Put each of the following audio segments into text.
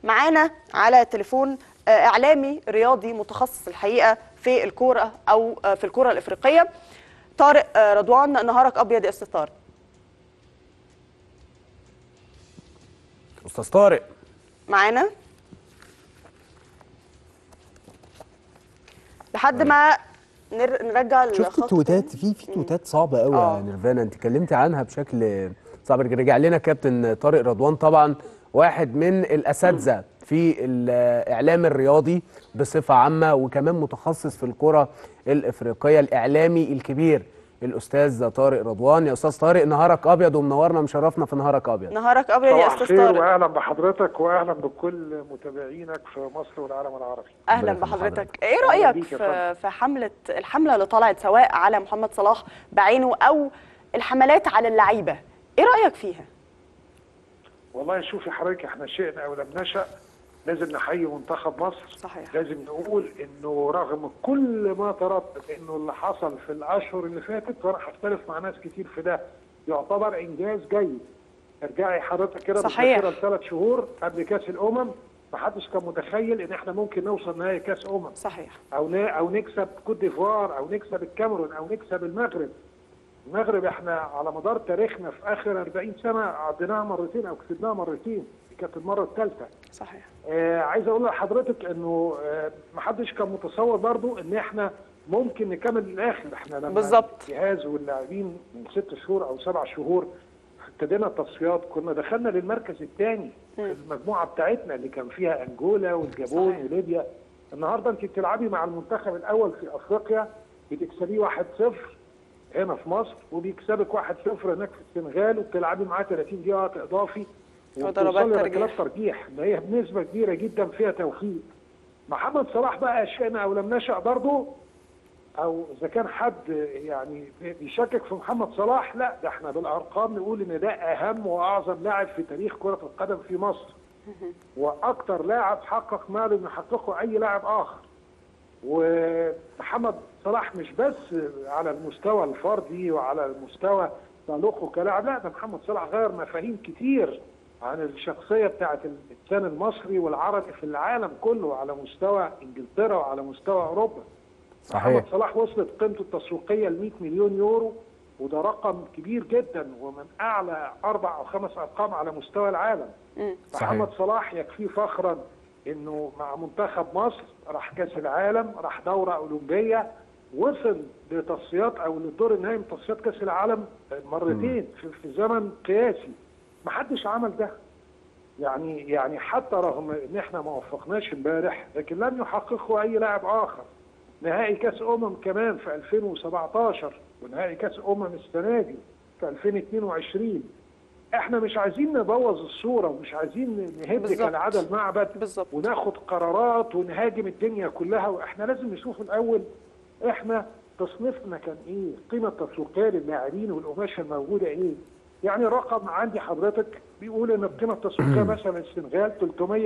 معانا على التليفون آه، اعلامي رياضي متخصص الحقيقه في الكوره او آه، في الكوره الافريقيه طارق آه، رضوان نهارك ابيض يا استاذ طارق استاذ طارق معانا لحد ما نر- نرجع شفت الخط التويتات في في تويتات صعبه قوي آه. يا نيرفانا انت اتكلمتي عنها بشكل صعب رجع لنا كابتن طارق رضوان طبعا واحد من الاساتذه في الاعلام الرياضي بصفه عامه وكمان متخصص في الكره الافريقيه الاعلامي الكبير الاستاذ طارق رضوان يا استاذ طارق نهارك ابيض ومنورنا ومشرفنا في نهارك ابيض نهارك ابيض يا صباح استاذ الخير طارق واهلا بحضرتك واهلا بكل متابعينك في مصر والعالم العربي اهلا الله يخلي بحضرتك ايه أهلا رايك بيك يا في في حمله الحمله اللي طلعت سواء على محمد صلاح بعينه او الحملات على اللعيبه ايه رايك فيها والله شوفي حضرتك احنا شئنا او لم نشا لازم نحيي منتخب مصر صحيح. لازم نقول انه رغم كل ما ترتب انه اللي حصل في الاشهر اللي فاتت وانا هختلف مع ناس كتير في ده يعتبر انجاز جيد ارجعي حضرتك كده صحيح. بالذاكره لثلاث شهور قبل كاس الامم ما حدش كان متخيل ان احنا ممكن نوصل نهائي كاس امم صحيح او ن- او نكسب كوت ديفوار او نكسب الكاميرون او نكسب المغرب المغرب احنا على مدار تاريخنا في اخر 40 سنه عديناها مرتين او كسبناها مرتين دي كانت المره الثالثه صحيح آه عايز اقول لحضرتك انه آه محدش كان متصور برضو ان احنا ممكن نكمل للاخر احنا لما بالظبط. الجهاز واللاعبين من ست شهور او سبع شهور ابتدينا التصفيات كنا دخلنا للمركز الثاني في المجموعه بتاعتنا اللي كان فيها انجولا والجابون صحيح. وليبيا النهارده انت بتلعبي مع المنتخب الاول في افريقيا بتكسبيه 1-0 هنا في مصر وبيكسبك 1-0 هناك في السنغال وبتلعبي معاه 30 دقيقه وقت اضافي وضربات وبتوصلي ترجيح. ركلات ترجيح اللي هي بنسبه كبيره جدا فيها توفيق محمد صلاح بقى شئنا او لم نشا برضه او اذا كان حد يعني بيشكك في محمد صلاح لا ده احنا بالارقام نقول ان ده اهم واعظم لاعب في تاريخ كره القدم في مصر واكتر لاعب حقق ما لم يحققه اي لاعب اخر ومحمد صلاح مش بس على المستوى الفردي وعلى المستوى تألقه كلاعب لا ده محمد صلاح غير مفاهيم كتير عن الشخصية بتاعت الإنسان المصري والعربي في العالم كله على مستوى إنجلترا وعلى مستوى أوروبا صحيح. محمد صلاح وصلت قيمته التسويقية ل 100 مليون يورو وده رقم كبير جدا ومن أعلى أربع أو خمس أرقام على مستوى العالم مم. صحيح. محمد صلاح يكفيه فخرا انه مع منتخب مصر راح كاس العالم راح دوره اولمبيه وصل لتصفيات او للدور النهائي من تصفيات كاس العالم مرتين في, في زمن قياسي ما حدش عمل ده يعني يعني حتى رغم ان احنا ما وفقناش امبارح لكن لم يحققه اي لاعب اخر نهائي كاس امم كمان في 2017 ونهائي كاس امم السنه دي في 2022 احنا مش عايزين نبوظ الصوره ومش عايزين نهد بالظبط. كالعاده المعبد بالظبط. وناخد قرارات ونهاجم الدنيا كلها واحنا لازم نشوف الاول احنا تصنيفنا كان ايه؟ القيمه التسويقيه للاعبين والقماشه الموجوده ايه؟ يعني رقم عندي حضرتك بيقول ان القيمه التسويقيه مثلا السنغال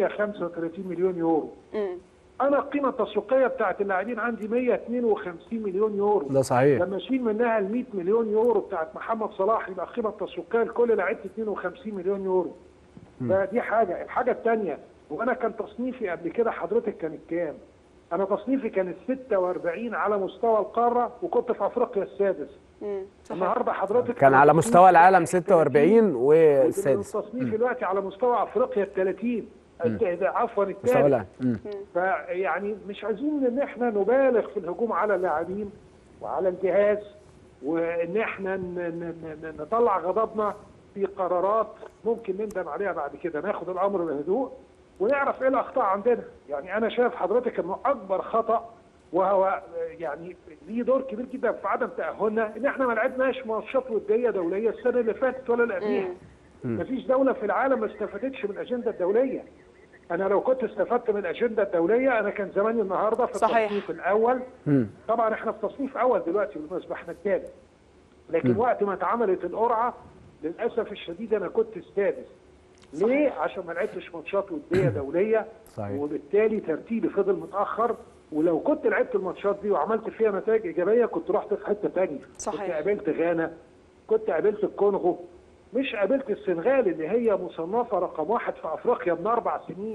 335 مليون يورو. مم. انا القيمه التسويقيه بتاعت اللاعبين عندي 152 مليون يورو. ده صحيح لما اشيل منها ال 100 مليون يورو بتاعت محمد صلاح يبقى القيمه التسويقيه لكل لعيبه 52 مليون يورو. فدي حاجه، الحاجه الثانيه وانا كان تصنيفي قبل كده حضرتك كانت كام؟ انا تصنيفي كانت 46 على مستوى القاره وكنت في افريقيا السادس. مم. صحيح النهارده حضرتك كان على مستوى العالم 46 والسادس. والسادس التصنيف دلوقتي على مستوى افريقيا ال 30 الت- عفوا مستوى الثالث العالم مم. فيعني مش عايزين ان احنا نبالغ في الهجوم على اللاعبين وعلى الجهاز وان احنا ن- ن- ن- نطلع غضبنا في قرارات ممكن نندم عليها بعد كده ناخد الامر بهدوء ونعرف ايه الاخطاء عندنا يعني انا شايف حضرتك انه اكبر خطا وهو يعني ليه دور كبير جدا في عدم تاهلنا ان احنا ما لعبناش ماتشات وديه دوليه السنه اللي فاتت ولا اللي قبليها مفيش دوله في العالم ما استفادتش من الاجنده الدوليه انا لو كنت استفدت من الاجنده الدوليه انا كان زماني النهارده في صحيح. التصنيف الاول مم. طبعا احنا في تصنيف اول دلوقتي بالمناسبه احنا الثالث لكن وقت ما اتعملت القرعه للاسف الشديد انا كنت السادس ليه؟ عشان ما لعبتش ماتشات وديه دوليه صحيح. وبالتالي ترتيبي فضل متاخر ولو كنت لعبت الماتشات دي وعملت فيها نتائج ايجابيه كنت رحت في حته ثانيه صحيح. كنت قابلت غانا كنت قابلت الكونغو مش قابلت السنغال اللي هي مصنفه رقم واحد في افريقيا من اربع سنين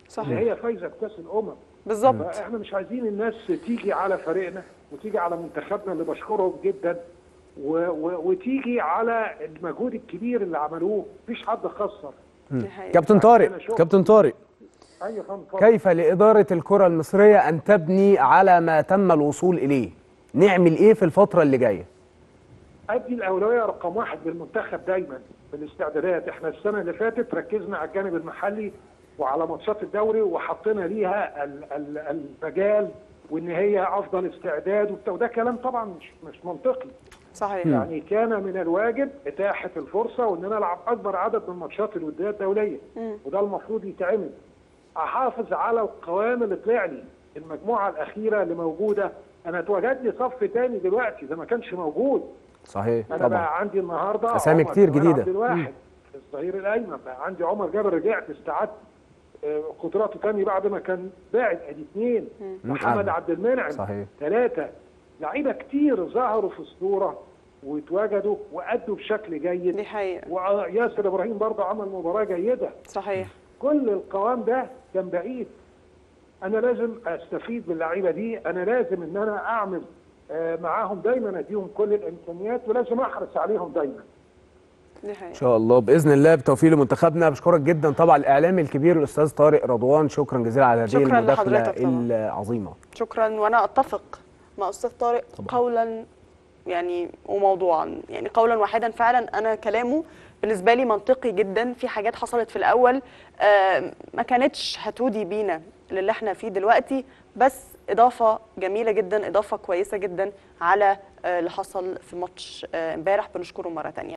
صحيح. ان هي فايزه بكاس الامم بالظبط فاحنا مش عايزين الناس تيجي على فريقنا وتيجي على منتخبنا اللي بشكرهم جدا و و وتيجي على المجهود الكبير اللي عملوه مفيش حد خسر دي حقيقة. كابتن طارق كابتن طارق ايوه فندم اتفضل. كيف لإدارة الكرة المصرية أن تبني على ما تم الوصول إليه نعمل إيه في الفترة اللي جاية ادي الاولويه رقم واحد للمنتخب دايما في الاستعدادات احنا السنه اللي فاتت ركزنا على الجانب المحلي وعلى ماتشات الدوري وحطينا ليها ال- ال- المجال وان هي افضل استعداد وبتاع وده كلام طبعا مش مش منطقي صحيح يعني كان من الواجب اتاحه الفرصه وان انا العب اكبر عدد من ماتشات الوديه الدوليه وده المفروض يتعمل احافظ على القوام اللي طلع لي المجموعه الاخيره اللي موجوده انا اتوجد لي صف تاني دلوقتي ده ما كانش موجود صحيح انا طبعا بقى عندي النهارده أسامي عمر كتير جمال جديدة. عبد الواحد في الظهير الايمن بقى عندي عمر جابر رجعت استعدت آه، قدراته تاني بعد ما كان باعد ادي اثنين محمد عبد. عبد المنعم صحيح. ثلاثه لعيبه كتير ظهروا في الصوره واتوجدوا وادوا بشكل جيد دي حقيقة وياسر ابراهيم برضه عمل مباراه جيده صحيح كل القوام ده كان بعيد انا لازم استفيد باللعيبه دي انا لازم ان انا اعمل آه، معاهم دايما اديهم كل الامكانيات ولازم احرص عليهم دايما دي حقيقة إن شاء الله بإذن الله بتوفيق لمنتخبنا بشكرك جدا طبعا الإعلامي الكبير الأستاذ طارق رضوان شكرا جزيلا على هذه شكراً المداخلة لحضرتك طبعاً. العظيمة شكرا وانا اتفق مع استاذ طارق قولا يعني وموضوعا يعني قولا واحدا فعلا انا كلامه بالنسبه لي منطقي جدا في حاجات حصلت في الاول آه، ما كانتش هتودي بينا للي احنا فيه دلوقتي بس اضافه جميله جدا اضافه كويسه جدا على آه، اللي حصل في ماتش آه، امبارح بنشكره مره تانية